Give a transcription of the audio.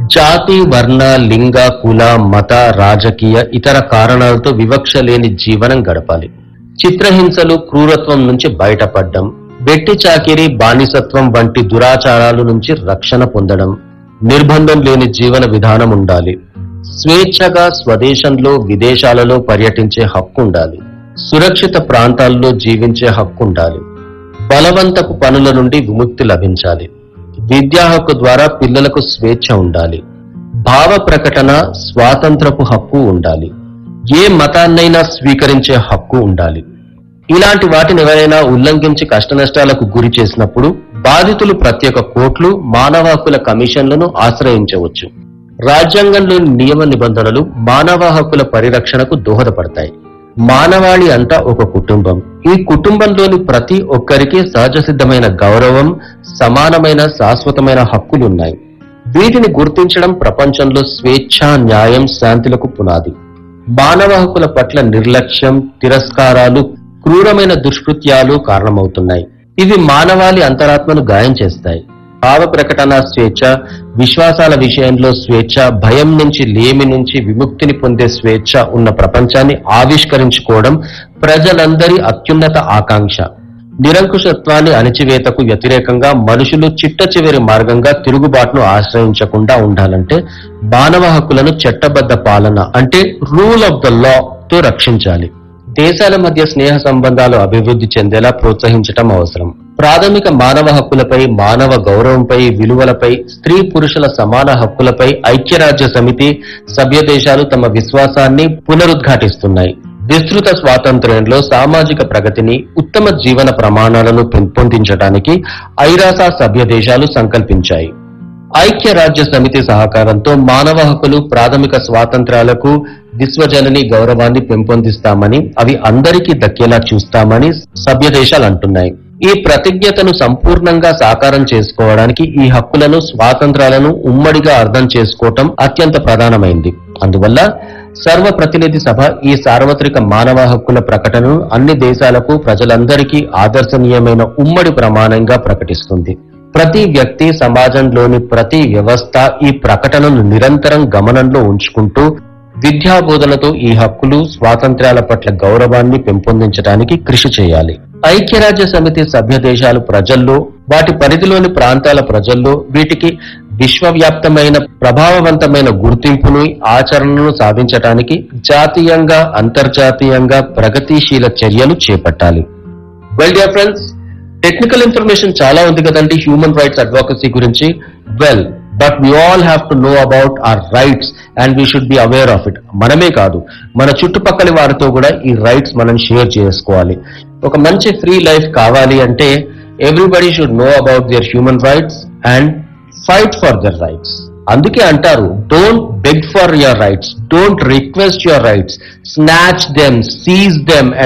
జాతి వర్ణ లింగ కుల మత రాజకీయ ఇతర కారణాలతో వివక్ష లేని జీవనం గడపాలి చిత్రహింసలు క్రూరత్వం నుంచి బయటపడడం వెట్టి చాకిరి బానిసత్వం వంటి దురాచారాల నుంచి రక్షణ పొందడం నిర్బంధం లేని జీవన విధానం ఉండాలి స్వేచ్ఛగా స్వదేశంలో విదేశాలలో పర్యటించే హక్కు ఉండాలి సురక్షిత ప్రాంతాల్లో జీవించే హక్కు ఉండాలి బలవంతపు పనుల నుండి విముక్తి లభించాలి విద్యా హక్కు ద్వారా పిల్లలకు స్వేచ్ఛ ఉండాలి భావ ప్రకటన స్వాతంత్రపు హక్కు ఉండాలి ఏ మతాన్నైనా స్వీకరించే హక్కు ఉండాలి ఇలాంటి వాటిని ఎవరైనా ఉల్లంఘించి కష్టనష్టాలకు గురి చేసినప్పుడు బాధితులు ప్రత్యేక కోర్టులు మానవ హక్కుల కమిషన్లను ఆశ్రయించవచ్చు రాజ్యాంగంలోని నియమ నిబంధనలు మానవ హక్కుల పరిరక్షణకు దోహదపడతాయి మానవాళి అంతా ఒక కుటుంబం ఈ కుటుంబంలోని ప్రతి ఒక్కరికి సహజ సిద్ధమైన గౌరవం సమానమైన శాశ్వతమైన హక్కులున్నాయి వీటిని గుర్తించడం ప్రపంచంలో స్వేచ్ఛ న్యాయం శాంతులకు పునాది మానవ హక్కుల పట్ల నిర్లక్ష్యం తిరస్కారాలు క్రూరమైన దుష్కృత్యాలు కారణమవుతున్నాయి ఇవి మానవాళి అంతరాత్మను గాయం చేస్తాయి భావ ప్రకటన స్వేచ్ఛ విశ్వాసాల విషయంలో స్వేచ్ఛ భయం నుంచి లేమి నుంచి విముక్తిని పొందే స్వేచ్ఛ ఉన్న ప్రపంచాన్ని ఆవిష్కరించుకోవడం ప్రజలందరి అత్యున్నత ఆకాంక్ష నిరంకుశత్వాన్ని అణిచివేతకు వ్యతిరేకంగా మనుషులు చిట్ట చివరి మార్గంగా తిరుగుబాటును ఆశ్రయించకుండా ఉండాలంటే మానవ హక్కులను చట్టబద్ధ పాలన అంటే రూల్ ఆఫ్ ద లా తో రక్షించాలి దేశాల మధ్య స్నేహ సంబంధాలు అభివృద్ధి చెందేలా ప్రోత్సహించటం అవసరం ప్రాథమిక మానవ హక్కులపై మానవ గౌరవంపై విలువలపై స్త్రీ పురుషుల సమాన హక్కులపై ఐక్యరాజ్య సమితి సభ్య దేశాలు తమ విశ్వాసాన్ని పునరుద్ఘాటిస్తున్నాయి విస్తృత స్వాతంత్ర్యంలో సామాజిక ప్రగతిని ఉత్తమ జీవన ప్రమాణాలను పెంపొందించడానికి ఐరాసా సభ్య దేశాలు సంకల్పించాయి ఐక్యరాజ్య సమితి సహకారంతో మానవ హక్కులు ప్రాథమిక స్వాతంత్రాలకు విశ్వజనని గౌరవాన్ని పెంపొందిస్తామని అవి అందరికీ దక్కేలా చూస్తామని సభ్య దేశాలు అంటున్నాయి ఈ ప్రతిజ్ఞతను సంపూర్ణంగా సాకారం చేసుకోవడానికి ఈ హక్కులను స్వాతంత్రాలను ఉమ్మడిగా అర్థం చేసుకోవటం అత్యంత ప్రధానమైంది అందువల్ల సర్వ ప్రతినిధి సభ ఈ సార్వత్రిక మానవ హక్కుల ప్రకటనను అన్ని దేశాలకు ప్రజలందరికీ ఆదర్శనీయమైన ఉమ్మడి ప్రమాణంగా ప్రకటిస్తుంది ప్రతి వ్యక్తి సమాజంలోని ప్రతి వ్యవస్థ ఈ ప్రకటనను నిరంతరం గమనంలో ఉంచుకుంటూ విద్యా బోధనతో ఈ హక్కులు స్వాతంత్ర్యాల పట్ల గౌరవాన్ని పెంపొందించడానికి కృషి చేయాలి ఐక్యరాజ్య సమితి సభ్య దేశాలు ప్రజల్లో వాటి పరిధిలోని ప్రాంతాల ప్రజల్లో వీటికి విశ్వవ్యాప్తమైన ప్రభావవంతమైన గుర్తింపును ఆచరణను సాధించడానికి జాతీయంగా అంతర్జాతీయంగా ప్రగతిశీల చర్యలు చేపట్టాలి well dear friends technical information చాలా ఉంది కదండి హ్యూమన్ రైట్స్ అడ్వకసీ గురించి well but we all have to know about our rights and we should be aware of it మనమే కాదు మన చుట్టుపక్కల వారితో కూడా ఈ రైట్స్ మనం షేర్ చేసుకోవాలి ఒక మంచి ఫ్రీ లైఫ్ కావాలి అంటే everybody should know about their human rights and fight for their rights అందుకే అంటారు don't beg for your rights don't request your rights snatch them seize them